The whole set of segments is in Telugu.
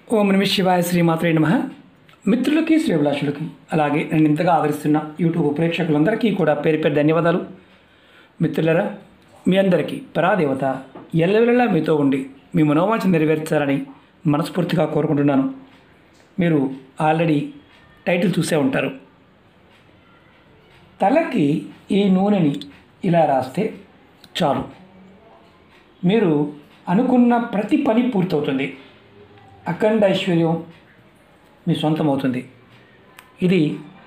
ఓం నమ శివాయ శ్రీమాత్రే నమ మిత్రులకి శ్రీభిలాషులకి అలాగే నన్ను ఇంతగా ఆదరిస్తున్న యూట్యూబ్ ప్రేక్షకులందరికీ కూడా పేరు పేరు ధన్యవాదాలు మిత్రులరా మీ అందరికీ పరాదేవత ఎల్లవెల్లలా మీతో ఉండి మీ మనోవాంఛ నెరవేర్చాలని మనస్ఫూర్తిగా కోరుకుంటున్నాను మీరు ఆల్రెడీ టైటిల్ చూసే ఉంటారు తలకి ఈ నూనెని ఇలా రాస్తే చాలు మీరు అనుకున్న ప్రతి పని పూర్తవుతుంది అఖండ ఐశ్వర్యం మీ సొంతం అవుతుంది ఇది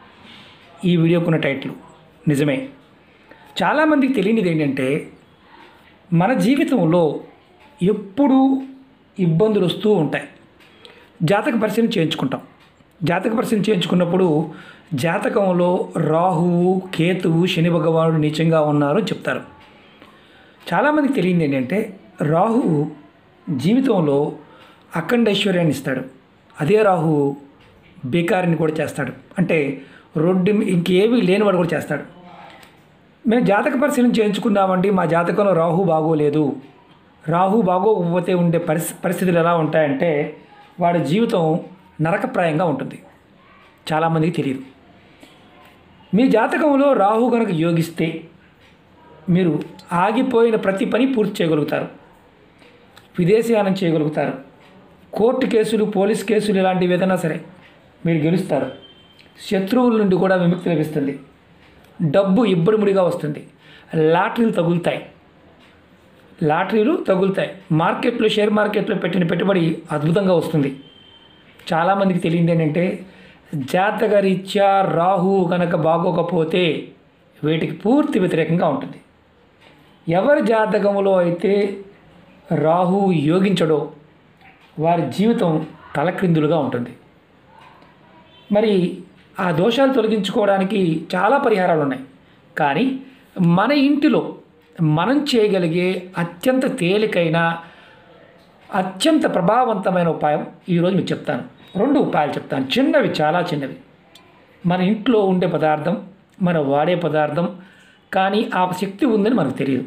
ఈ వీడియోకున్న టైటిల్ నిజమే చాలామందికి తెలియనిది ఏంటంటే మన జీవితంలో ఎప్పుడూ ఇబ్బందులు వస్తూ ఉంటాయి జాతక పరిశీలన చేయించుకుంటాం జాతక పరిశీలన చేయించుకున్నప్పుడు జాతకంలో రాహువు కేతువు శని భగవానుడు నీచంగా ఉన్నారు అని చెప్తారు చాలామందికి తెలియంది ఏంటంటే రాహువు జీవితంలో అఖండ ఐశ్వర్యాన్ని ఇస్తాడు అదే రాహువు బేకారిని కూడా చేస్తాడు అంటే రోడ్డు మీ- ఇంకేమీ లేనివాడు కూడా చేస్తాడు మేము జాతక పరిశీలన చేయించుకున్నామండి మా జాతకంలో రాహు బాగోలేదు రాహు బాగోకపోతే ఉండే పరిస్థి పరిస్థితులు ఎలా ఉంటాయంటే వాడి జీవితం నరకప్రాయంగా ఉంటుంది చాలామందికి తెలియదు మీ జాతకంలో రాహు కనుక యోగిస్తే మీరు ఆగిపోయిన ప్రతి పని పూర్తి చేయగలుగుతారు విదేశీయానం చేయగలుగుతారు కోర్టు కేసులు పోలీస్ కేసులు ఇలాంటివి ఏదైనా సరే మీరు గెలుస్తారు శత్రువుల నుండి కూడా విముక్తి లభిస్తుంది డబ్బు ఇబ్బడిముడిగా వస్తుంది లాటరీలు తగులుతాయి లాటరీలు తగులుతాయి మార్కెట్లో షేర్ మార్కెట్లో పెట్టిన పెట్టుబడి అద్భుతంగా వస్తుంది చాలామందికి తెలియంది ఏంటంటే జాతకరీత్యా రాహు కనుక బాగోకపోతే వీటికి పూర్తి వ్యతిరేకంగా ఉంటుంది ఎవరి జాతకంలో అయితే రాహు యోగించడో వారి జీవితం తలక్రిందులుగా ఉంటుంది మరి ఆ దోషాలు తొలగించుకోవడానికి చాలా పరిహారాలు ఉన్నాయి కానీ మన ఇంటిలో మనం చేయగలిగే అత్యంత తేలికైన అత్యంత ప్రభావవంతమైన ఉపాయం ఈరోజు మీకు చెప్తాను రెండు ఉపాయాలు చెప్తాను చిన్నవి చాలా చిన్నవి మన ఇంట్లో ఉండే పదార్థం మన వాడే పదార్థం కానీ ఆ శక్తి ఉందని మనకు తెలియదు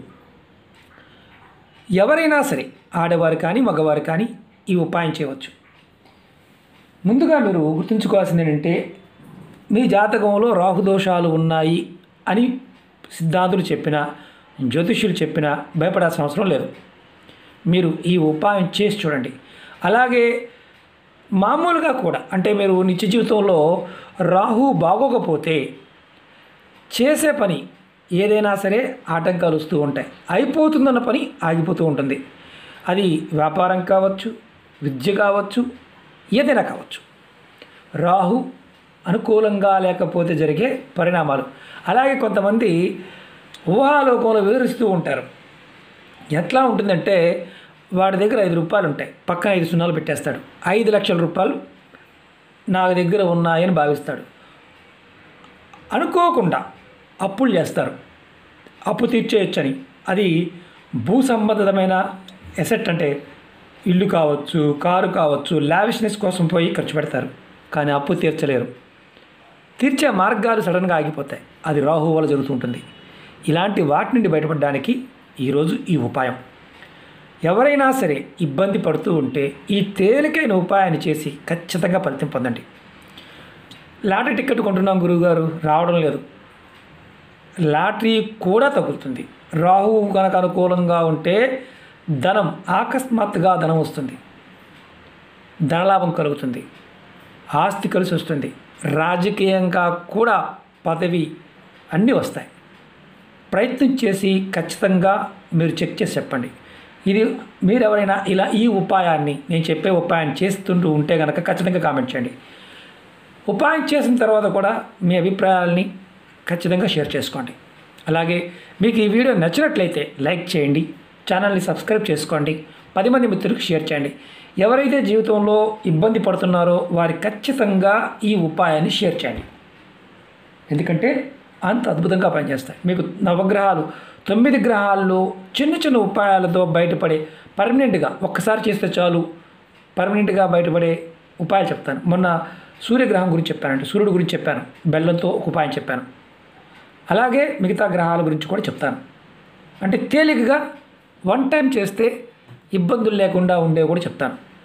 ఎవరైనా సరే ఆడవారు కానీ మగవారు కానీ ఈ ఉపాయం చేయవచ్చు ముందుగా మీరు గుర్తుంచుకోవాల్సింది ఏంటంటే మీ జాతకంలో రాహుదోషాలు ఉన్నాయి అని సిద్ధాంతులు చెప్పినా జ్యోతిష్యులు చెప్పినా భయపడాల్సిన అవసరం లేదు మీరు ఈ ఉపాయం చేసి చూడండి అలాగే మామూలుగా కూడా అంటే మీరు నిత్య జీవితంలో రాహు బాగోకపోతే చేసే పని ఏదైనా సరే ఆటంకాలు వస్తూ ఉంటాయి అయిపోతుందన్న పని ఆగిపోతూ ఉంటుంది అది వ్యాపారం కావచ్చు విద్య కావచ్చు ఏదైనా కావచ్చు రాహు అనుకూలంగా లేకపోతే జరిగే పరిణామాలు అలాగే కొంతమంది ఊహాలోకంలో వివరిస్తూ ఉంటారు ఎట్లా ఉంటుందంటే వాడి దగ్గర ఐదు రూపాయలు ఉంటాయి పక్కన ఐదు సున్నాలు పెట్టేస్తాడు ఐదు లక్షల రూపాయలు నా దగ్గర ఉన్నాయని భావిస్తాడు అనుకోకుండా అప్పులు చేస్తారు అప్పు తీర్చేయచ్చని అది భూ సంబంధితమైన ఎసెట్ అంటే ఇల్లు కావచ్చు కారు కావచ్చు లావిష్నెస్ కోసం పోయి ఖర్చు పెడతారు కానీ అప్పు తీర్చలేరు తీర్చే మార్గాలు సడన్గా ఆగిపోతాయి అది రాహు వల్ల జరుగుతుంటుంది ఇలాంటి వాటి నుండి బయటపడడానికి ఈరోజు ఈ ఉపాయం ఎవరైనా సరే ఇబ్బంది పడుతూ ఉంటే ఈ తేలికైన ఉపాయాన్ని చేసి ఖచ్చితంగా ఫలితం పొందండి లాటరీ టికెట్ కొంటున్నాం గురువుగారు రావడం లేదు లాటరీ కూడా తగులుతుంది రాహు కనుక అనుకూలంగా ఉంటే ధనం అకస్మాత్తుగా ధనం వస్తుంది ధనలాభం కలుగుతుంది ఆస్తి కలిసి వస్తుంది రాజకీయంగా కూడా పదవి అన్నీ వస్తాయి ప్రయత్నం చేసి ఖచ్చితంగా మీరు చెక్ చేసి చెప్పండి ఇది మీరు ఎవరైనా ఇలా ఈ ఉపాయాన్ని నేను చెప్పే ఉపాయాన్ని చేస్తుంటూ ఉంటే కనుక ఖచ్చితంగా కామెంట్ చేయండి ఉపాయం చేసిన తర్వాత కూడా మీ అభిప్రాయాల్ని ఖచ్చితంగా షేర్ చేసుకోండి అలాగే మీకు ఈ వీడియో నచ్చినట్లయితే లైక్ చేయండి ఛానల్ని సబ్స్క్రైబ్ చేసుకోండి పది మంది మిత్రులకు షేర్ చేయండి ఎవరైతే జీవితంలో ఇబ్బంది పడుతున్నారో వారి ఖచ్చితంగా ఈ ఉపాయాన్ని షేర్ చేయండి ఎందుకంటే అంత అద్భుతంగా పనిచేస్తాయి మీకు నవగ్రహాలు తొమ్మిది గ్రహాల్లో చిన్న చిన్న ఉపాయాలతో బయటపడే పర్మనెంట్గా ఒక్కసారి చేస్తే చాలు పర్మనెంట్గా బయటపడే ఉపాయాలు చెప్తాను మొన్న సూర్యగ్రహం గురించి చెప్పానంటే సూర్యుడు గురించి చెప్పాను బెల్లంతో ఒక ఉపాయం చెప్పాను అలాగే మిగతా గ్రహాల గురించి కూడా చెప్తాను అంటే తేలికగా వన్ టైం చేస్తే ఇబ్బందులు లేకుండా ఉండేవి కూడా చెప్తాను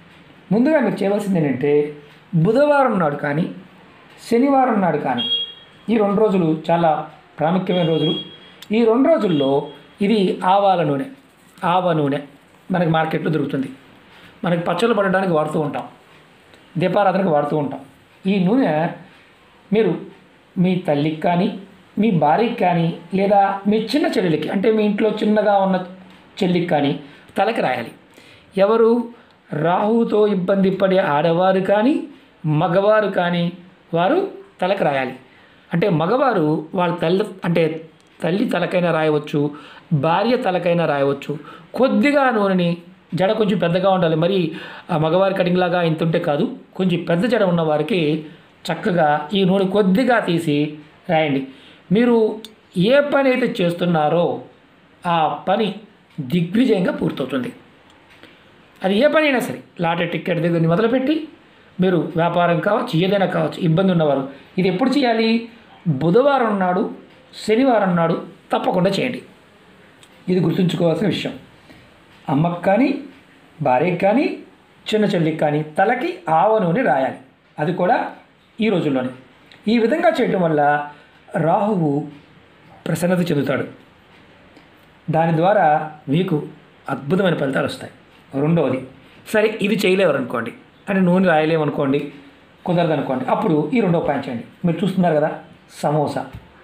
ముందుగా మీరు చేయవలసింది ఏంటంటే బుధవారం నాడు కానీ శనివారం నాడు కానీ ఈ రెండు రోజులు చాలా ప్రాముఖ్యమైన రోజులు ఈ రెండు రోజుల్లో ఇది ఆవాల నూనె ఆవ నూనె మనకి మార్కెట్లో దొరుకుతుంది మనకి పచ్చళ్ళు పడడానికి వాడుతూ ఉంటాం దీపారాధనకు వాడుతూ ఉంటాం ఈ నూనె మీరు మీ తల్లికి కానీ మీ భార్యకి కానీ లేదా మీ చిన్న చెల్లెలకి అంటే మీ ఇంట్లో చిన్నగా ఉన్న చెల్లికి కానీ తలకి రాయాలి ఎవరు రాహుతో ఇబ్బంది పడే ఆడవారు కానీ మగవారు కానీ వారు తలకు రాయాలి అంటే మగవారు వాళ్ళ తల్లి అంటే తల్లి తలకైనా రాయవచ్చు భార్య తలకైనా రాయవచ్చు కొద్దిగా నూనెని జడ కొంచెం పెద్దగా ఉండాలి మరి ఆ మగవారి కటింగ్ లాగా ఇంత ఉంటే కాదు కొంచెం పెద్ద జడ ఉన్న వారికి చక్కగా ఈ నూనె కొద్దిగా తీసి రాయండి మీరు ఏ పని అయితే చేస్తున్నారో ఆ పని దిగ్విజయంగా పూర్తవుతుంది అది ఏ పని అయినా సరే లాటరీ టికెట్ దగ్గర నుంచి మొదలుపెట్టి మీరు వ్యాపారం కావచ్చు ఏదైనా కావచ్చు ఇబ్బంది ఉన్నవారు ఇది ఎప్పుడు చేయాలి బుధవారం నాడు శనివారం నాడు తప్పకుండా చేయండి ఇది గుర్తుంచుకోవాల్సిన విషయం అమ్మకు కానీ భార్యకి కానీ చిన్న చెల్లికి కానీ తలకి ఆవ నూనె రాయాలి అది కూడా ఈ రోజుల్లోనే ఈ విధంగా చేయటం వల్ల రాహువు ప్రసన్నత చెందుతాడు దాని ద్వారా మీకు అద్భుతమైన ఫలితాలు వస్తాయి రెండవది సరే ఇది చేయలేరు అనుకోండి అంటే నూనె రాయలేము అనుకోండి కుదరదు అనుకోండి అప్పుడు ఈ రెండో ఉపాయం చేయండి మీరు చూస్తున్నారు కదా సమోసా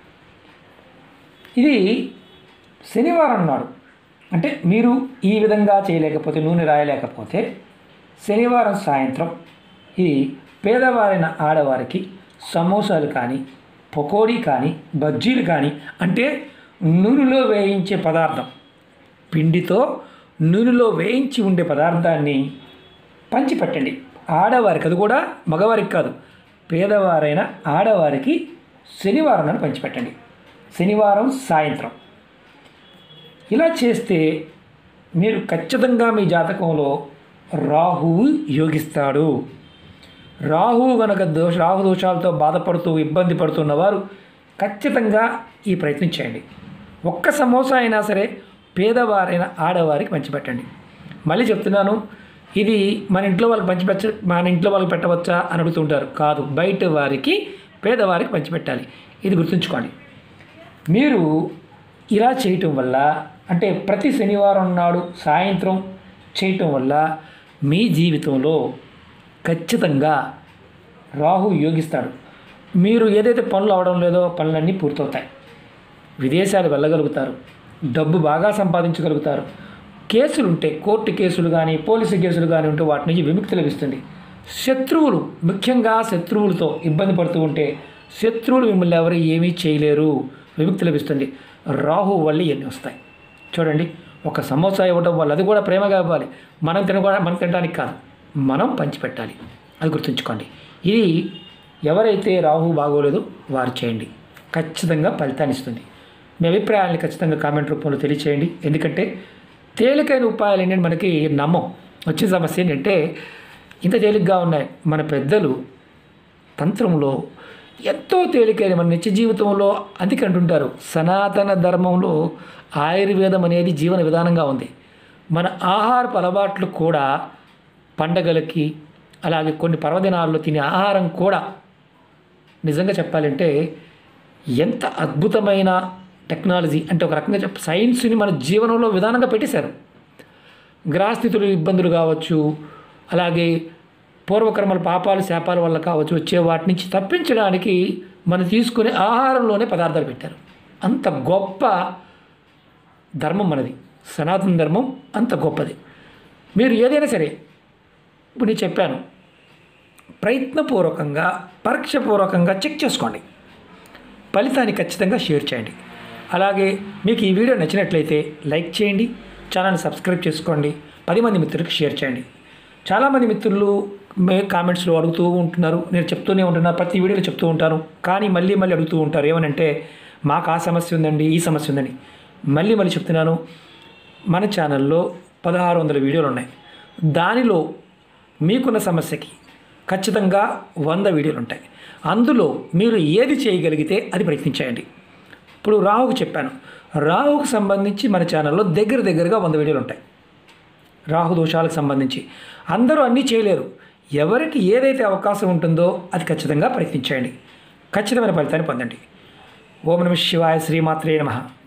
ఇది శనివారం నాడు అంటే మీరు ఈ విధంగా చేయలేకపోతే నూనె రాయలేకపోతే శనివారం సాయంత్రం ఇది పేదవారైన ఆడవారికి సమోసాలు కానీ పకోడీ కానీ బజ్జీలు కానీ అంటే నూనెలో వేయించే పదార్థం పిండితో నూనెలో వేయించి ఉండే పదార్థాన్ని పంచిపెట్టండి ఆడవారికి అది కూడా మగవారికి కాదు పేదవారైన ఆడవారికి శనివారం నాడు పంచిపెట్టండి శనివారం సాయంత్రం ఇలా చేస్తే మీరు ఖచ్చితంగా మీ జాతకంలో రాహువు యోగిస్తాడు రాహువు గనక దోష రాహు దోషాలతో బాధపడుతూ ఇబ్బంది పడుతున్న వారు ఖచ్చితంగా ఈ ప్రయత్నం చేయండి ఒక్క సమోసా అయినా సరే పేదవారైన ఆడవారికి పంచిపెట్టండి మళ్ళీ చెప్తున్నాను ఇది మన ఇంట్లో వాళ్ళకి పంచిపెట్ట మన ఇంట్లో వాళ్ళకి పెట్టవచ్చా అని అడుగుతుంటారు కాదు బయట వారికి పేదవారికి పంచిపెట్టాలి ఇది గుర్తుంచుకోండి మీరు ఇలా చేయటం వల్ల అంటే ప్రతి శనివారం నాడు సాయంత్రం చేయటం వల్ల మీ జీవితంలో ఖచ్చితంగా రాహు యోగిస్తాడు మీరు ఏదైతే పనులు అవడం లేదో పనులన్నీ పూర్తవుతాయి విదేశాలు వెళ్ళగలుగుతారు డబ్బు బాగా సంపాదించగలుగుతారు కేసులు ఉంటే కోర్టు కేసులు కానీ పోలీసు కేసులు కానీ ఉంటే వాటి నుంచి విముక్తి లభిస్తుంది శత్రువులు ముఖ్యంగా శత్రువులతో ఇబ్బంది పడుతూ ఉంటే శత్రువులు మిమ్మల్ని ఎవరు ఏమీ చేయలేరు విముక్తి లభిస్తుంది రాహు వల్ల ఎన్ని వస్తాయి చూడండి ఒక సమోసా ఇవ్వడం వల్ల అది కూడా ప్రేమగా ఇవ్వాలి మనం తినకూడ మనం తినడానికి కాదు మనం పంచిపెట్టాలి అది గుర్తుంచుకోండి ఇది ఎవరైతే రాహు బాగోలేదో వారు చేయండి ఖచ్చితంగా ఫలితాన్ని ఇస్తుంది మీ అభిప్రాయాన్ని ఖచ్చితంగా కామెంట్ రూపంలో తెలియచేయండి ఎందుకంటే తేలికైన ఉపాయాలు ఏంటంటే మనకి నమ్మం వచ్చే సమస్య ఏంటంటే ఇంత తేలిగ్గా ఉన్నాయి మన పెద్దలు తంత్రంలో ఎంతో తేలికైన మన నిత్య జీవితంలో అందుకే అంటుంటారు సనాతన ధర్మంలో ఆయుర్వేదం అనేది జీవన విధానంగా ఉంది మన ఆహారపు అలవాట్లు కూడా పండగలకి అలాగే కొన్ని పర్వదినాల్లో తినే ఆహారం కూడా నిజంగా చెప్పాలంటే ఎంత అద్భుతమైన టెక్నాలజీ అంటే ఒక రకంగా చెప్ప సైన్స్ని మన జీవనంలో విధానంగా పెట్టేశారు గ్రహస్థితులు ఇబ్బందులు కావచ్చు అలాగే పూర్వకర్మల పాపాలు శాపాల వల్ల కావచ్చు వచ్చే వాటి నుంచి తప్పించడానికి మనం తీసుకునే ఆహారంలోనే పదార్థాలు పెట్టారు అంత గొప్ప ధర్మం మనది సనాతన ధర్మం అంత గొప్పది మీరు ఏదైనా సరే ఇప్పుడు నేను చెప్పాను ప్రయత్నపూర్వకంగా పరీక్షపూర్వకంగా చెక్ చేసుకోండి ఫలితాన్ని ఖచ్చితంగా షేర్ చేయండి అలాగే మీకు ఈ వీడియో నచ్చినట్లయితే లైక్ చేయండి ఛానల్ని సబ్స్క్రైబ్ చేసుకోండి పది మంది మిత్రులకు షేర్ చేయండి చాలామంది మిత్రులు మే కామెంట్స్లో అడుగుతూ ఉంటున్నారు నేను చెప్తూనే ఉంటున్నాను ప్రతి వీడియోలో చెప్తూ ఉంటాను కానీ మళ్ళీ మళ్ళీ అడుగుతూ ఉంటారు ఏమనంటే మాకు ఆ సమస్య ఉందండి ఈ సమస్య ఉందని మళ్ళీ మళ్ళీ చెప్తున్నాను మన ఛానల్లో పదహారు వందల వీడియోలు ఉన్నాయి దానిలో మీకున్న సమస్యకి ఖచ్చితంగా వంద వీడియోలు ఉంటాయి అందులో మీరు ఏది చేయగలిగితే అది ప్రయత్నించేయండి ఇప్పుడు రాహుకు చెప్పాను రాహుకు సంబంధించి మన ఛానల్లో దగ్గర దగ్గరగా వంద వీడియోలు ఉంటాయి రాహు దోషాలకు సంబంధించి అందరూ అన్నీ చేయలేరు ఎవరికి ఏదైతే అవకాశం ఉంటుందో అది ఖచ్చితంగా ప్రయత్నించండి ఖచ్చితమైన ఫలితాన్ని పొందండి ఓం నమ శివాయ శ్రీమాత్రే నమః